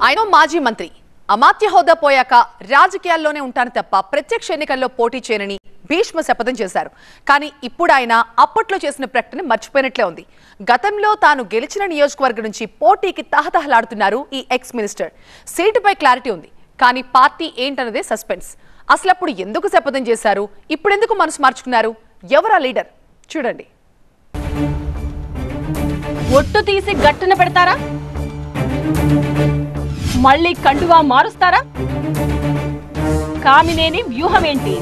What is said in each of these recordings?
ఆయన మాజీ మంత్రి అమాత్య హోదా పోయాక రాజకీయాల్లోనే ఉంటాను తప్ప ప్రత్యక్ష ఎన్నికల్లో పోటీ చేయనని భీష్మ శపథం చేశారు కానీ ఇప్పుడు ఆయన అప్పట్లో చేసిన ప్రకటన మర్చిపోయినట్లే ఉంది గతంలో తాను గెలిచిన నియోజకవర్గం నుంచి పోటీకి తహతహలాడుతున్నారు ఈ ఎక్స్ మినిస్టర్ సీటుపై క్లారిటీ ఉంది కానీ పార్టీ ఏంటన్నదే సస్పెన్స్ అసలు అప్పుడు ఎందుకు శపథం చేశారు ఇప్పుడెందుకు మనసు మార్చుకున్నారు ఎవరా లీడర్ చూడండి ఒట్టు తీసి గట్టున పెడతారా మళ్ళీ కండువా మారుస్తారా కామినేని వ్యూహం ఏంటి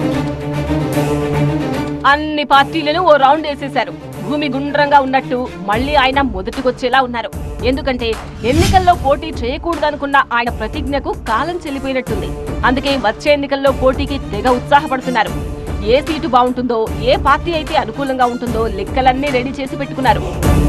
అన్ని పార్టీలను ఓ రౌండ్ వేసేశారు భూమి గుండ్రంగా ఉన్నట్టు మళ్ళీ ఆయన మొదటికొచ్చేలా ఉన్నారు ఎందుకంటే ఎన్నికల్లో పోటీ చేయకూడదనుకున్న ఆయన ప్రతిజ్ఞకు కాలం చెల్లిపోయినట్టుంది అందుకే వచ్చే ఎన్నికల్లో పోటీకి తెగ ఉత్సాహపడుతున్నారు ఏ సీటు బాగుంటుందో ఏ పార్టీ అయితే అనుకూలంగా ఉంటుందో లెక్కలన్నీ రెడీ చేసి పెట్టుకున్నారు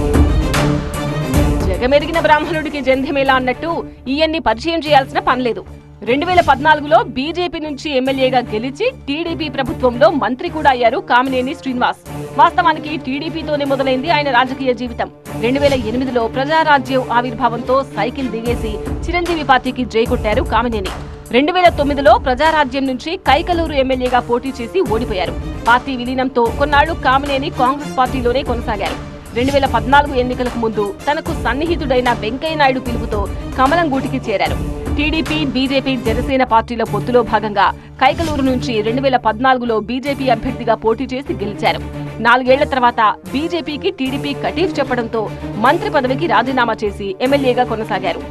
జగమెరిగిన బ్రాహ్మణుడికి జంధ్యమేలా అన్నట్టు ఈయన్ని పరిచయం చేయాల్సిన పనిలేదు రెండు వేల పద్నాలుగులో బీజేపీ నుంచి ఎమ్మెల్యేగా గెలిచి టీడీపీ ప్రభుత్వంలో మంత్రి కూడా అయ్యారు కామినేని శ్రీనివాస్ వాస్తవానికి టీడీపీతోనే మొదలైంది ఆయన రాజకీయ జీవితం రెండు వేల ఎనిమిదిలో ప్రజారాజ్యం ఆవిర్భావంతో సైకిల్ దిగేసి చిరంజీవి పార్టీకి జై కొట్టారు కామినేని రెండు వేల తొమ్మిదిలో ప్రజారాజ్యం నుంచి కైకలూరు ఎమ్మెల్యేగా పోటీ చేసి ఓడిపోయారు పార్టీ విలీనంతో కొన్నాళ్లు కామినేని కాంగ్రెస్ పార్టీలోనే కొనసాగారు రెండు వేల పద్నాలుగు ఎన్నికలకు ముందు తనకు సన్నిహితుడైన వెంకయ్య నాయుడు పిలుపుతో కమలం గూటికి చేరారు టీడీపీ బీజేపీ జనసేన పార్టీల పొత్తులో భాగంగా కైకలూరు నుంచి రెండు వేల పద్నాలుగులో బీజేపీ అభ్యర్థిగా పోటీ చేసి గెలిచారు నాలుగేళ్ల తర్వాత బీజేపీకి టీడీపీ కటీఫ్ చెప్పడంతో మంత్రి పదవికి రాజీనామా చేసి ఎమ్మెల్యేగా కొనసాగారు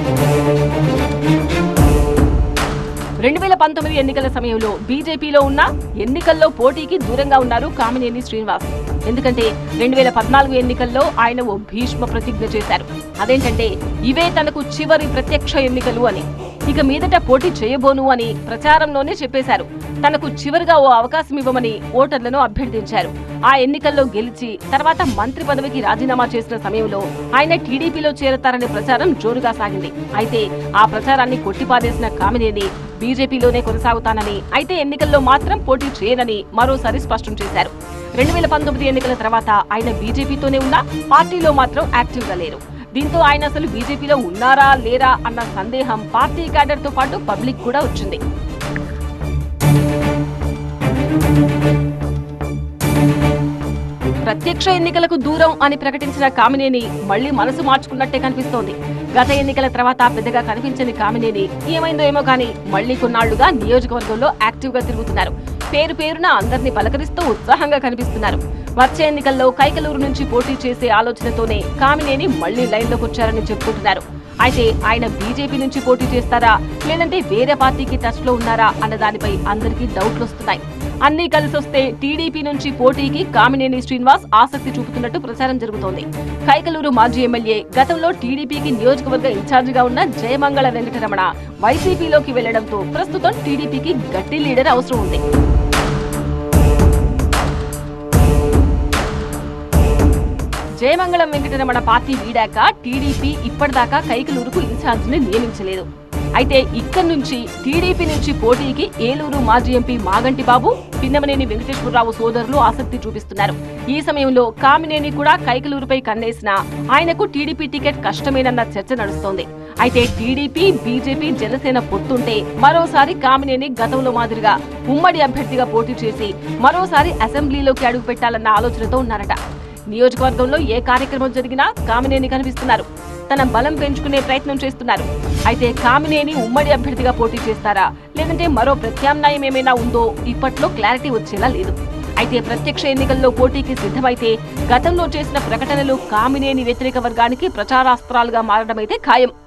రెండు వేల పంతొమ్మిది ఎన్నికల సమయంలో బీజేపీలో ఉన్న ఎన్నికల్లో పోటీకి దూరంగా ఉన్నారు కామినేని శ్రీనివాస్ ఎందుకంటే రెండు వేల పద్నాలుగు ఎన్నికల్లో ఆయన ఓ భీష్మ ప్రతిజ్ఞ చేశారు అదేంటంటే ఇవే తనకు చివరి ప్రత్యక్ష ఎన్నికలు అని ఇక మీదట పోటీ చేయబోను అని ప్రచారంలోనే చెప్పేశారు తనకు చివరిగా ఓ అవకాశం ఇవ్వమని ఓటర్లను అభ్యర్థించారు ఆ ఎన్నికల్లో గెలిచి తర్వాత మంత్రి పదవికి రాజీనామా చేసిన సమయంలో ఆయన టీడీపీలో చేరతారనే ప్రచారం జోరుగా సాగింది అయితే ఆ ప్రచారాన్ని కొట్టిపారేసిన కామినేని బీజేపీలోనే కొనసాగుతానని అయితే ఎన్నికల్లో మాత్రం పోటీ చేయనని మరోసారి స్పష్టం చేశారు రెండు వేల పంతొమ్మిది ఎన్నికల తర్వాత ఆయన బీజేపీతోనే ఉన్నా పార్టీలో మాత్రం యాక్టివ్ గా లేరు దీంతో ఆయన అసలు బీజేపీలో ఉన్నారా లేరా అన్న సందేహం పార్టీ క్యాడర్ తో పాటు పబ్లిక్ కూడా వచ్చింది ప్రత్యక్ష ఎన్నికలకు దూరం అని ప్రకటించిన కామినేని మళ్లీ మనసు మార్చుకున్నట్టే కనిపిస్తోంది గత ఎన్నికల తర్వాత పెద్దగా కనిపించని కామినేని ఏమైందో ఏమో కానీ మళ్లీ కొన్నాళ్లుగా నియోజకవర్గంలో యాక్టివ్ గా తిరుగుతున్నారు పేరు పేరున అందరినీ పలకరిస్తూ ఉత్సాహంగా కనిపిస్తున్నారు వచ్చే ఎన్నికల్లో కైకలూరు నుంచి పోటీ చేసే ఆలోచనతోనే కామినేని మళ్లీ లైన్లోకి వచ్చారని చెప్పుకుంటున్నారు అయితే ఆయన బీజేపీ నుంచి పోటీ చేస్తారా లేదంటే వేరే పార్టీకి టచ్ లో ఉన్నారా అన్న దానిపై అందరికీ డౌట్లు వస్తున్నాయి అన్ని కలిసొస్తే టీడీపీ నుంచి పోటీకి కామినేని శ్రీనివాస్ ఆసక్తి చూపుతున్నట్టు ప్రచారం జరుగుతోంది కైకలూరు మాజీ ఎమ్మెల్యే గతంలో టీడీపీకి నియోజకవర్గ ఇన్ఛార్జిగా ఉన్న జయమంగళ వెంకటరమణ వైసీపీలోకి వెళ్లడంతో ప్రస్తుతం టీడీపీకి గట్టి లీడర్ అవసరం ఉంది జయమంగళం వెంకటరమణ పార్టీ వీడాక టీడీపీ ఇప్పటిదాకా కైకలూరుకు ఇన్ఛార్జిని నియమించలేదు అయితే ఇక్కడి నుంచి టీడీపీ నుంచి పోటీకి ఏలూరు మాజీ ఎంపీ మాగంటి బాబు పిన్నమనేని వెంకటేశ్వరరావు సోదరులు ఆసక్తి చూపిస్తున్నారు ఈ సమయంలో కామినేని కూడా కైకలూరుపై కన్నేసిన ఆయనకు టీడీపీ టికెట్ కష్టమేనన్న చర్చ నడుస్తోంది అయితే టీడీపీ బీజేపీ జనసేన పొత్తుంటే మరోసారి కామినేని గతంలో మాదిరిగా ఉమ్మడి అభ్యర్థిగా పోటీ చేసి మరోసారి అసెంబ్లీలోకి అడుగు పెట్టాలన్న ఆలోచనతో ఉన్నారట నియోజకవర్గంలో ఏ కార్యక్రమం జరిగినా కామినేని కనిపిస్తున్నారు తన బలం పెంచుకునే ప్రయత్నం చేస్తున్నారు అయితే కామినేని ఉమ్మడి అభ్యర్థిగా పోటీ చేస్తారా లేదంటే మరో ప్రత్యామ్నాయం ఏమైనా ఉందో ఇప్పట్లో క్లారిటీ వచ్చేలా లేదు అయితే ప్రత్యక్ష ఎన్నికల్లో పోటీకి సిద్ధమైతే గతంలో చేసిన ప్రకటనలు కామినేని వ్యతిరేక వర్గానికి ప్రచారాస్త్రాలుగా మారడమైతే ఖాయం